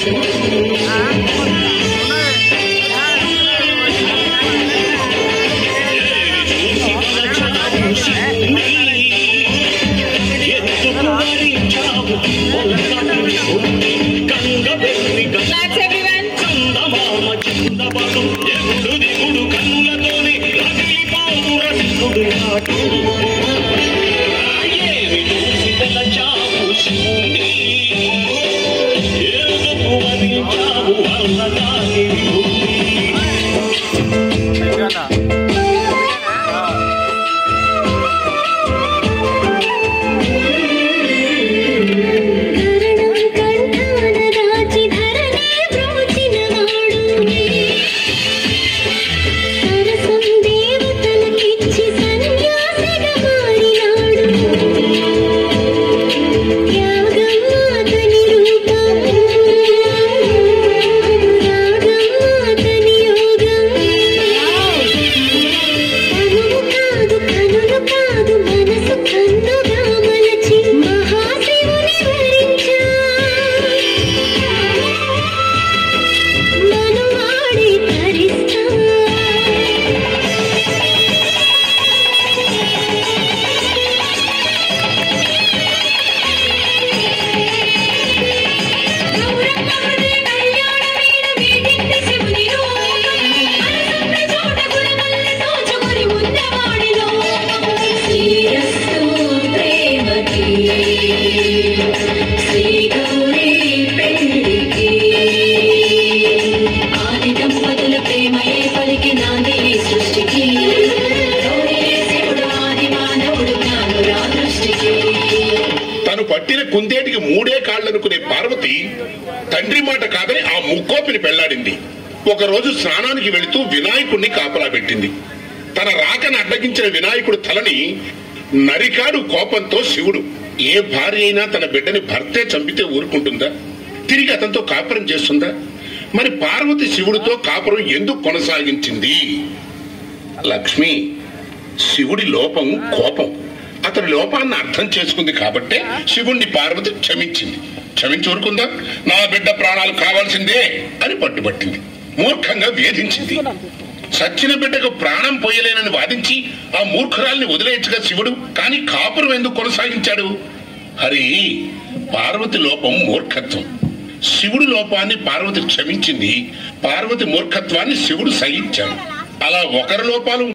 Claps everyone. కరణం కంఠాన దాచి ధరణే బ్రోచినవాడు సరసం దేవతలకిచ్చి సన్యాసిగా మారినాడు త్యాగం అతని రూపం రాగం అతని యోగం తనువు కాదు కనులు కాదు మనసు కన్నుగా మలచి మహాశివుని వరించా మనువాడి తరిస్తా గౌరమ్మదే కళ్యాణ వీణ వీటింటి శివుని రూపం మనసున్న చోట గుణమల్లె తోచుకొని ఉన్నవాడిలో శ్రీరస్తు ప్రేమకి శ్రీ గౌరీ పెళ్లికి ఆది దంపతుల ప్రేమయే పలికినాది ఈ సృష్టికి గౌరీయే శివుడు ఆది మానవుడు జ్ఞానురా దృష్టికి తను పట్టిన కుందేటికి మూడే కాళ్ళనుకునే పార్వతి తండ్రి మాట కాదని ఆ ముక్కోపిని పెళ్లాడింది ఒకరోజు స్నానానికి వెళుతూ వినాయకుణ్ణి కాపలా పెట్టింది తన రాకను అడ్డగించిన వినాయకుడు తలని నరికాడు కోపంతో శివుడు ఏ భార్య అయినా తన బిడ్డని భర్తే చంపితే ఊరుకుంటుందా తిరిగి అతనితో కాపురం చేస్తుందా మరి పార్వతి శివుడితో కాపురం ఎందుకు కొనసాగించింది లక్ష్మి శివుడి లోపం కోపం అతని లోపాన్ని అర్థం చేసుకుంది కాబట్టే శివుణ్ణి పార్వతి క్షమించింది క్షమించి ఊరుకుందా నా బిడ్డ ప్రాణాలు కావాల్సిందే అని పట్టుబట్టింది మూర్ఖంగా వేధించింది సచ్చిన బిడ్డకు ప్రాణం పోయలేనని వాదించి ఆ మూర్ఖురాల్ని వదిలేయచ్చుగా శివుడు కానీ కాపురం ఎందుకు కొనసాగించాడు హరి పార్వతి లోపం మూర్ఖత్వం శివుడి లోపాన్ని పార్వతి క్షమించింది పార్వతి మూర్ఖత్వాన్ని శివుడు సహించాడు అలా ఒకరి లోపాలు